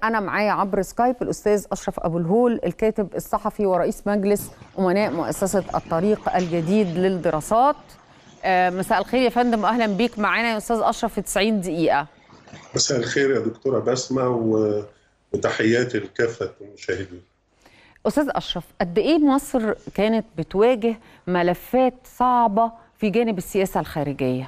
انا معايا عبر سكايب الاستاذ اشرف ابو الهول الكاتب الصحفي ورئيس مجلس امناء مؤسسه الطريق الجديد للدراسات آه، مساء الخير يا فندم واهلا بيك معانا يا استاذ اشرف في 90 دقيقه مساء الخير يا دكتورة بسمة و- وتحياتي لكافة المشاهدين استاذ اشرف قد ايه مصر كانت بتواجه ملفات صعبه في جانب السياسه الخارجيه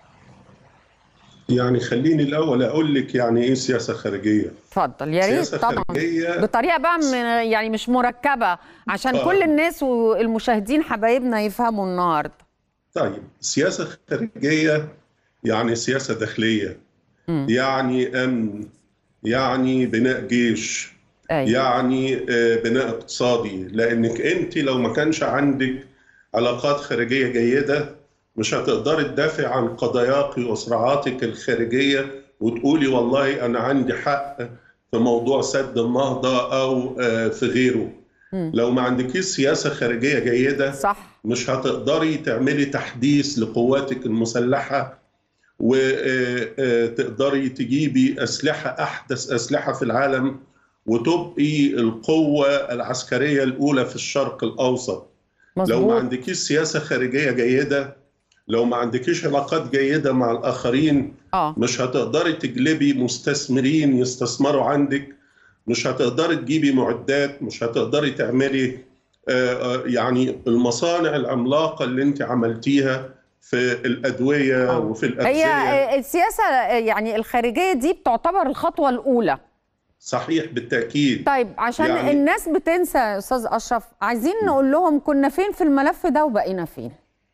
يعني خليني الأول أقول لك يعني إيه سياسة خارجية اتفضل يا ريت سياسة طبعا خارجية بطريقه بقى من يعني مش مركبه عشان آه. كل الناس والمشاهدين حبايبنا يفهموا النهارده طيب سياسة خارجية يعني سياسة داخلية مم. يعني أمن يعني بناء جيش ايوه يعني آه، بناء اقتصادي لأنك أنت لو ما كانش عندك علاقات خارجية جيدة مش هتقدري تدافع عن قضاياك وصراعاتك الخارجية وتقولي والله أنا عندي حق في موضوع سد النهضة أو آه، في غيره مم. لو ما عندكيش سياسة خارجية جيدة صح مش هتقدري تعملي تحديث لقواتك المسلحة وتقدري تجيبي أسلحة أحدث أسلحة في العالم وتبقي القوة العسكرية الأولى في الشرق الأوسط لو ما مظبوط عندكيش سياسة خارجية جيدة لو ما عندكيش علاقات جيدة مع الآخرين اه مش هتقدري تجلبي مستثمرين يستثمروا عندك مش هتقدري تجيبي معدات مش هتقدري تعملي آه، آه، يعني المصانع العملاقة اللي انت عملتيها في الأدوية آه. وفي هي الأغذية آه، السياسه آه، يعني الخارجيه دي بتعتبر الخطوه الاولى صحيح بالتأكيد طيب عشان يعني- الناس بتنسى يا استاذ اشرف عايزين نقول لهم كنا فين في الملف ده وبقينا فين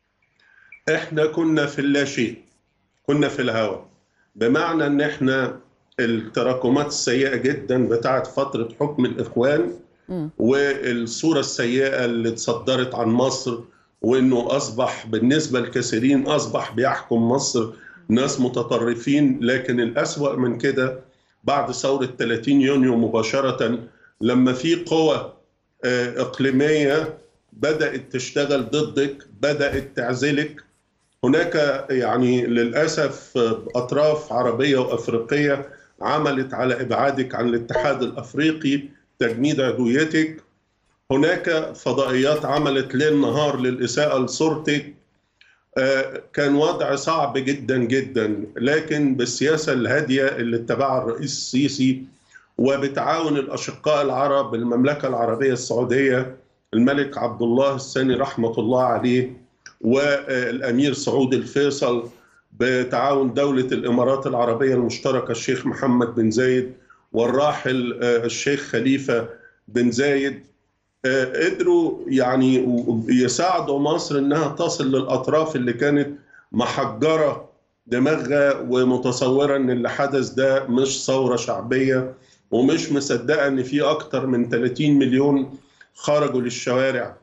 احنا كنا في اللا شيء كنا في الهواء بمعنى ان احنا التراكمات السيئة جدا بتاعت فترة حكم الإخوان مم. والصورة السيئة اللي اتصدرت عن مصر وانه اصبح بالنسبة لكثيرين اصبح بيحكم مصر ناس متطرفين لكن الأسوأ من كده بعد ثورة 30 يونيو مباشرة لما في قوى آه، إقليمية بدأت تشتغل ضدك بدأت تعزلك هناك يعني للأسف أطراف عربية وأفريقية عملت على إبعادك عن الاتحاد الأفريقي تجميد عضويتك هناك فضائيات عملت ليل نهار للإساءة لصورتك آه، كان وضع صعب جدا جدا لكن بالسياسة الهادية اللي اتبعها الرئيس السيسي وبتعاون الأشقاء العرب المملكة العربية السعودية الملك عبد الله الثاني رحمة الله عليه والأمير سعود الفيصل بتعاون دولة الإمارات العربية المشتركة الشيخ محمد بن زايد والراحل آه، الشيخ خليفة بن زايد آه، قدروا يعني يساعدوا مصر انها تصل للاطراف اللي كانت محجره دماغها ومتصوره ان اللي حدث ده مش ثوره شعبيه ومش مصدقه ان في اكتر من 30 مليون خرجوا للشوارع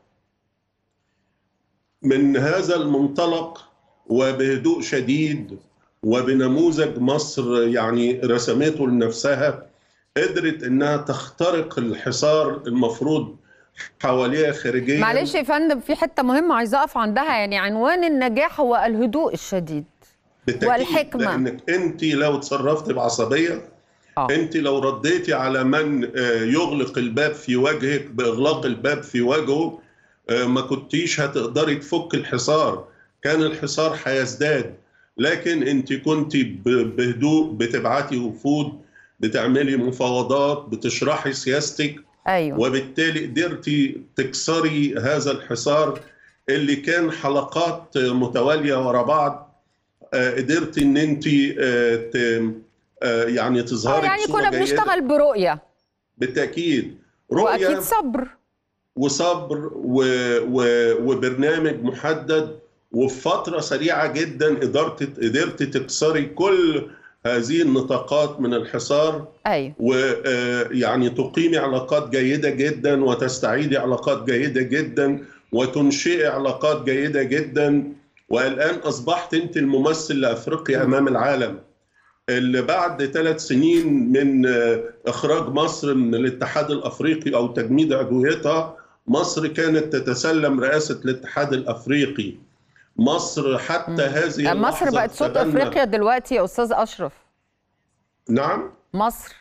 من هذا المنطلق وبهدوء شديد وبنموذج مصر يعني رسمته لنفسها قدرت انها تخترق الحصار المفروض حواليها خارجيا معلش يا فندم في حته مهمه عايزه اقف عندها يعني عنوان النجاح هو الهدوء الشديد بالتأكيد والحكمة. لانك انت لو تصرفت بعصبيه اه انت لو رديتي على من آه، يغلق الباب في وجهك باغلاق الباب في وجهه آه، ما كنتيش هتقدري تفك الحصار كان الحصار هيزداد لكن انت كنت ب- بهدوء بتبعتي وفود بتعملي مفاوضات بتشرحي سياستك ايوه وبالتالي قدرتي تكسري هذا الحصار اللي كان حلقات متواليه ورا بعض آه، قدرتي ان انت آه، ت- آه، يعني آه، تظهري يعني بصورة كنا جيدة. بنشتغل برؤيه بالتاكيد واكيد رؤيه صبر وصبر و... و... وبرنامج محدد وفي فتره سريعه جدا قدرت قدرت تكسري كل هذه النطاقات من الحصار ايوه ويعني تقيمي علاقات جيدة جدا وتستعيدي علاقات جيدة جدا وتنشئي علاقات جيدة جدا والآن أصبحت أنت الممثل لأفريقيا أمام العالم اللي بعد ثلاث سنين من آه، إخراج مصر من الاتحاد الأفريقي أو تجميد عضويتها مصر كانت تتسلم رئاسة الاتحاد الأفريقي مصر حتى مم. هذه مصر اللحظة بقت صوت تتبنى- افريقيا دلوقتي يا استاذ اشرف نعم مصر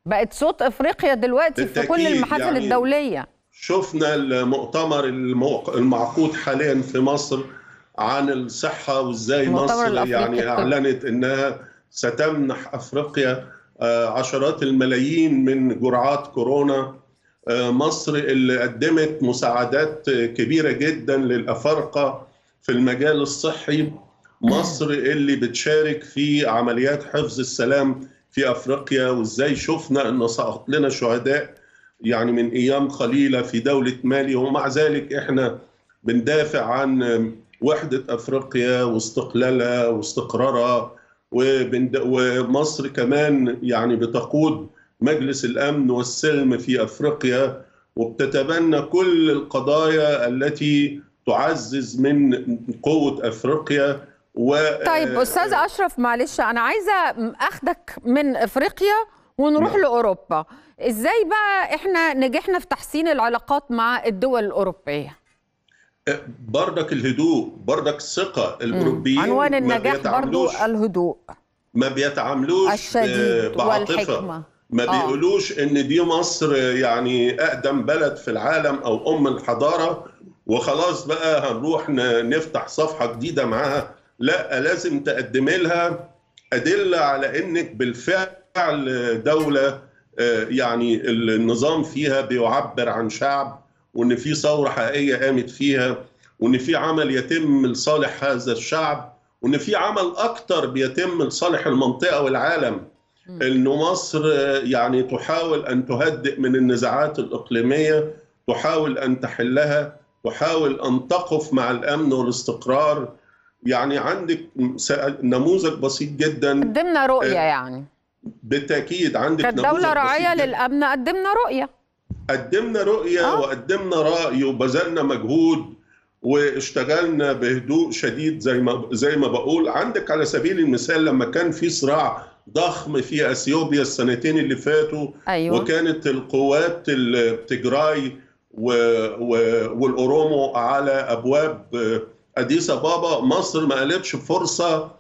بقت صوت افريقيا دلوقتي في كل بالتأكيد المحافل يعني الدوليه شفنا المؤتمر الموق- المعقود حاليا في مصر عن الصحة وازاي المؤتمر مصر الأفريقي يعني الطبي. أعلنت أنها ستمنح أفريقيا آه، عشرات الملايين من جرعات كورونا آه، مصر اللي قدمت مساعدات كبيرة جدا للأفارقة في المجال الصحي مصر اللي بتشارك في عمليات حفظ السلام في أفريقيا وإزاي شفنا أن سقط لنا شهداء يعني من ايام قليله في دوله مالي ومع ذلك احنا بندافع عن وحده افريقيا واستقلالها واستقرارها وبند... ومصر كمان يعني بتقود مجلس الامن والسلم في افريقيا وبتتبنى كل القضايا التي تعزز من قوه افريقيا و طيب استاذ اشرف معلش انا عايزه اخدك من افريقيا ونروح نعم. لاوروبا ازاي بقى احنا نجحنا في تحسين العلاقات مع الدول الاوروبيه بردك الهدوء بردك الثقه الاوروبيين عنوان ما النجاح برضو بيتعاملوش الهدوء ما بيتعاملوش الشديد بعاطفه والحكمه ما آه. بيقولوش ان دي مصر يعني اقدم بلد في العالم او ام الحضاره وخلاص بقى هنروح ن- نفتح صفحه جديده معاها لا لازم تقدمي لها ادله على انك بالفعل دوله آه، يعني النظام فيها بيعبر عن شعب وان في ثوره حقيقيه قامت فيها وان في عمل يتم لصالح هذا الشعب وان في عمل اكتر بيتم لصالح المنطقه والعالم انه مصر يعني تحاول ان تهدئ من النزاعات الاقليميه تحاول ان تحلها تحاول ان تقف مع الامن والاستقرار يعني عندك س- نموذج بسيط جدا قدمنا رؤيه آه، يعني بالتاكيد عندك كانت نموذج دوله بسيط راعيه جداً. للامن قدمنا رؤيه قدمنا رؤية آه. وقدمنا رأي وبذلنا مجهود واشتغلنا بهدوء شديد زي ما زي ما بقول عندك على سبيل المثال لما كان في صراع ضخم في اثيوبيا السنتين اللي فاتوا ايوه وكانت القوات التجراي و... و... والاورومو على ابواب اديس ابابا مصر ما قالتش فرصه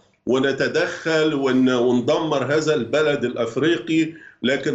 ونتدخل ون... وندمر هذا البلد الافريقي لكن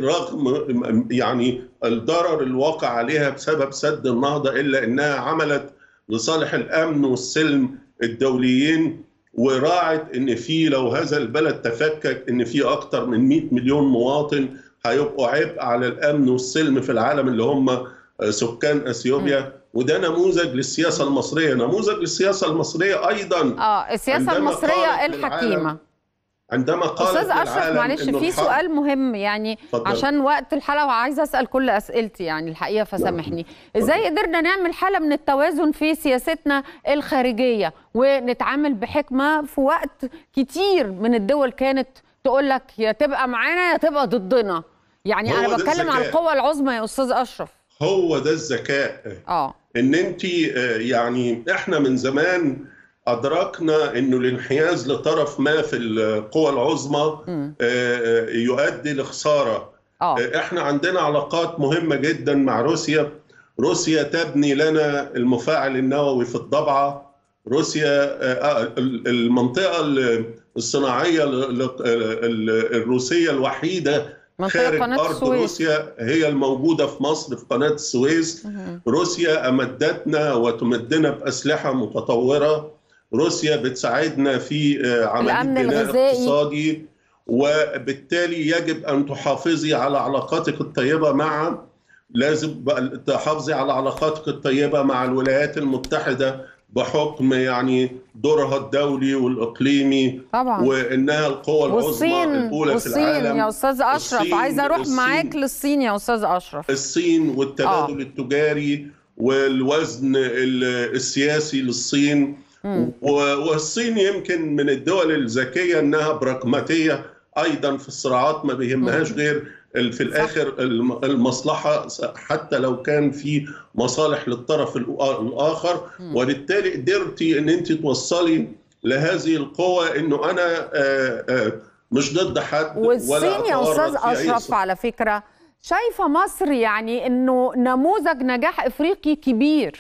رغم يعني الضرر الواقع عليها بسبب سد النهضه الا انها عملت لصالح الامن والسلم الدوليين وراعت ان في لو هذا البلد تفكك ان في اكثر من 100 مليون مواطن هيبقوا عبء على الامن والسلم في العالم اللي هم سكان اثيوبيا وده نموذج للسياسه المصريه نموذج للسياسه المصريه ايضا اه السياسه عندما المصريه قالت الحكيمه للعالم عندما قالت استاذ اشرف للعالم معلش إنه في الحرب- سؤال مهم يعني اتفضل. عشان وقت الحلقه وعايزه اسال كل اسئلتي يعني الحقيقه فسامحني ازاي قدرنا نعمل حاله من التوازن في سياستنا الخارجيه ونتعامل بحكمه في وقت كتير من الدول كانت تقول لك يا تبقى معانا يا تبقى ضدنا يعني هو انا ده بتكلم عن الذكاء. القوه العظمى يا استاذ اشرف هو ده الذكاء اه ان انت آه، يعني احنا من زمان ادركنا انه الانحياز لطرف ما في القوى العظمى مم. آه، آه، يؤدي لخساره اه آه، احنا عندنا علاقات مهمه جدا مع روسيا روسيا تبني لنا المفاعل النووي في الضبعه روسيا آه، آه، المنطقه الصناعيه ال- ال- الروسيه الوحيده منطقه خارج قناه ارض السويس روسيا هي الموجوده في مصر في قناه السويس مهم. روسيا امدتنا وتمدنا باسلحه متطوره روسيا بتساعدنا في آه، عمليه الأمن بناء الغذائي. اقتصادي وبالتالي يجب ان تحافظي على علاقاتك الطيبه مع لازم بقى تحافظي على علاقاتك الطيبه مع الولايات المتحده بحكم يعني دورها الدولي والاقليمي طبعا وانها القوى العظمى والصين الاولى في والصين العالم يا استاذ اشرف الصين- عايزه اروح الصين- معاك للصين يا استاذ اشرف الصين والتبادل آه. التجاري والوزن ال- السياسي للصين مم. و- والصين يمكن من الدول الذكيه انها براغماتيه ايضا في الصراعات ما بيهمهاش غير ال- في الاخر الم- المصلحه حتى لو كان في مصالح للطرف الأ- الاخر مم. وبالتالي قدرتي ان انت توصلي لهذه القوه انه انا آه، آه، مش ضد حد ولا والصين يا أتورط استاذ في أي اشرف صراع. على فكره شايفه مصر يعني انه نموذج نجاح افريقي كبير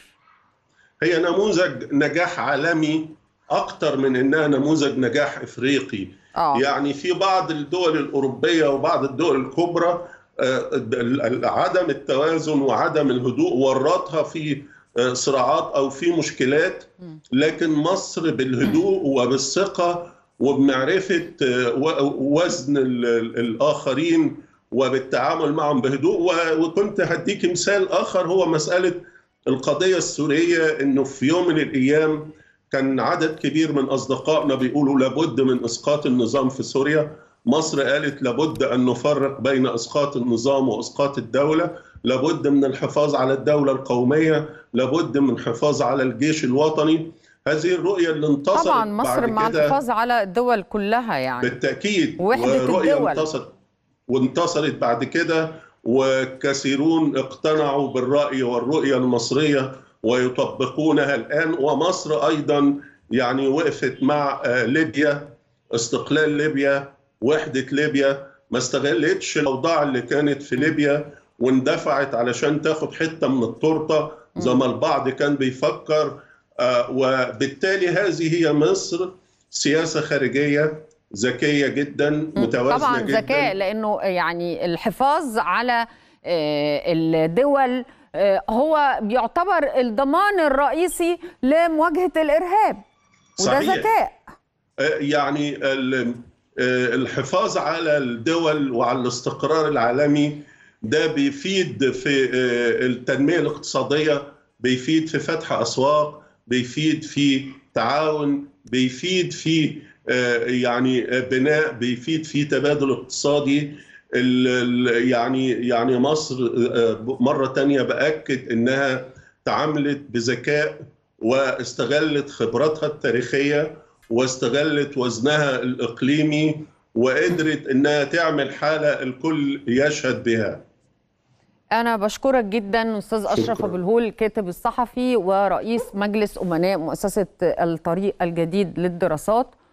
هي نموذج نجاح عالمي اكتر من انها نموذج نجاح افريقي اه يعني في بعض الدول الاوروبيه وبعض الدول الكبرى عدم التوازن وعدم الهدوء ورطها في صراعات او في مشكلات لكن مصر بالهدوء وبالثقه وبمعرفه وزن الاخرين وبالتعامل معهم بهدوء وكنت هديك مثال اخر هو مساله القضيه السوريه انه في يوم من الايام كان عدد كبير من اصدقائنا بيقولوا لابد من اسقاط النظام في سوريا مصر قالت لابد ان نفرق بين اسقاط النظام واسقاط الدوله لابد من الحفاظ على الدوله القوميه لابد من الحفاظ على الجيش الوطني هذه الرؤيه اللي انتصرت طبعا مصر مع الحفاظ على الدول كلها يعني بالتاكيد وحده الدول انتصرت وانتصرت بعد كده وكثيرون اقتنعوا بالراي والرؤيه المصريه ويطبقونها الان ومصر ايضا يعني وقفت مع ليبيا استقلال ليبيا وحده ليبيا ما استغلتش الاوضاع اللي كانت في ليبيا واندفعت علشان تاخد حته من التورته زي ما البعض كان بيفكر وبالتالي هذه هي مصر سياسه خارجيه ذكيه جدا متوازنه طبعا جدا ذكاء لانه يعني الحفاظ على الدول هو بيعتبر الضمان الرئيسي لمواجهه الارهاب وده صحيح. ذكاء يعني الحفاظ على الدول وعلى الاستقرار العالمي ده بيفيد في التنميه الاقتصاديه بيفيد في فتح اسواق بيفيد في تعاون بيفيد في يعني بناء بيفيد في تبادل اقتصادي يعني يعني مصر مره تانية باكد انها تعاملت بذكاء واستغلت خبراتها التاريخيه واستغلت وزنها الاقليمي وقدرت انها تعمل حاله الكل يشهد بها أنا بشكرك جدا أستاذ أشرف شكراً. أبو الهول الكاتب الصحفي ورئيس مجلس أمناء مؤسسة الطريق الجديد للدراسات